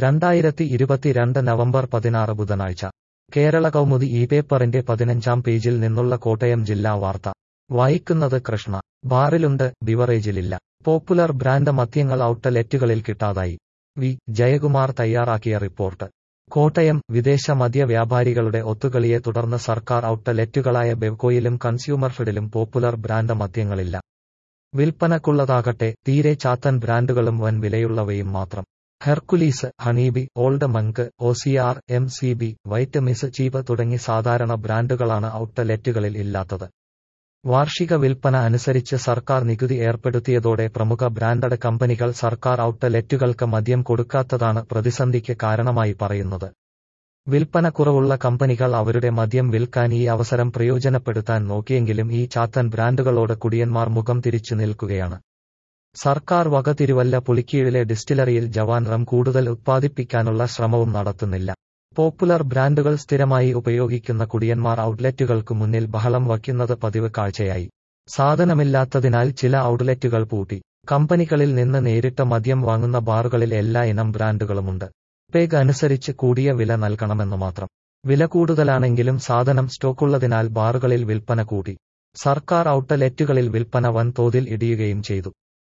രണ്ടായിരത്തി ഇരുപത്തിരണ്ട് നവംബർ പതിനാറ് ബുധനാഴ്ച കേരള കൗമുദി ഈ പേപ്പറിന്റെ പതിനഞ്ചാം പേജിൽ നിന്നുള്ള കോട്ടയം ജില്ലാ വാർത്ത വായിക്കുന്നത് കൃഷ്ണ ബാറിലുണ്ട് ബിവറേജിലില്ല പോപ്പുലർ ബ്രാൻഡ് മദ്യങ്ങൾ ഔട്ട്ലെറ്റുകളിൽ കിട്ടാതായി വി ജയകുമാർ തയ്യാറാക്കിയ റിപ്പോർട്ട് കോട്ടയം വിദേശ മദ്യ വ്യാപാരികളുടെ ഒത്തുകളിയെ തുടർന്ന് സർക്കാർ ഔട്ട്ലെറ്റുകളായ ബെവ്കോയിലും കൺസ്യൂമർ ഫെഡിലും പോപ്പുലർ ബ്രാൻഡ് മദ്യങ്ങളില്ല വിൽപ്പനക്കുള്ളതാകട്ടെ തീരെ ചാത്തൻ ബ്രാൻഡുകളും വൻ വിലയുള്ളവയും മാത്രം Hercules Honey Bee Old Monk OCR M C B വൈറ്റമിസ് ചീപ് തുടങ്ങി സാധാരണ ബ്രാൻഡുകളാണ് ഔട്ട്ലെറ്റുകളിൽ ഇല്ലാത്തത് വാർഷിക വിൽപ്പന അനുസരിച്ച് സർക്കാർ നികുതി ഏർപ്പെടുത്തിയതോടെ പ്രമുഖ ബ്രാൻഡഡ് കമ്പനികൾ സർക്കാർ ഔട്ട്ലെറ്റുകൾക്ക് മദ്യം കൊടുക്കാത്തതാണ് പ്രതിസന്ധിക്ക് കാരണമായി പറയുന്നത് വിൽപ്പന കുറവുള്ള കമ്പനികൾ അവരുടെ മദ്യം വിൽക്കാൻ ഈ അവസരം പ്രയോജനപ്പെടുത്താൻ നോക്കിയെങ്കിലും ഈ ചാത്തൻ ബ്രാൻഡുകളോട് കുടിയന്മാർ മുഖം തിരിച്ചു നിൽക്കുകയാണ് സർക്കാർ വക തിരുവല്ല പുലിക്കീഴിലെ ഡിസ്റ്റിലറിയിൽ ജവാൻ റം കൂടുതൽ ഉത്പാദിപ്പിക്കാനുള്ള ശ്രമവും നടത്തുന്നില്ല പോപ്പുലർ ബ്രാൻഡുകൾ സ്ഥിരമായി ഉപയോഗിക്കുന്ന കുടിയന്മാർ ഔട്ട്ലെറ്റുകൾക്കു മുന്നിൽ ബഹളം വയ്ക്കുന്നത് പതിവ് കാഴ്ചയായി സാധനമില്ലാത്തതിനാൽ ചില ഔട്ട്ലെറ്റുകൾ പൂട്ടി കമ്പനികളിൽ നിന്ന് നേരിട്ട് മദ്യം വാങ്ങുന്ന ബാറുകളിൽ എല്ലാ ഇനം ബ്രാൻഡുകളുമുണ്ട് പേഗ് അനുസരിച്ച് കൂടിയ വില നൽകണമെന്ന് മാത്രം വില കൂടുതലാണെങ്കിലും സാധനം സ്റ്റോക്കുള്ളതിനാൽ ബാറുകളിൽ വിൽപ്പന കൂടി സർക്കാർ ഔട്ട്ലെറ്റുകളിൽ വിൽപ്പന വൻതോതിൽ ഇടിയുകയും ചെയ്തു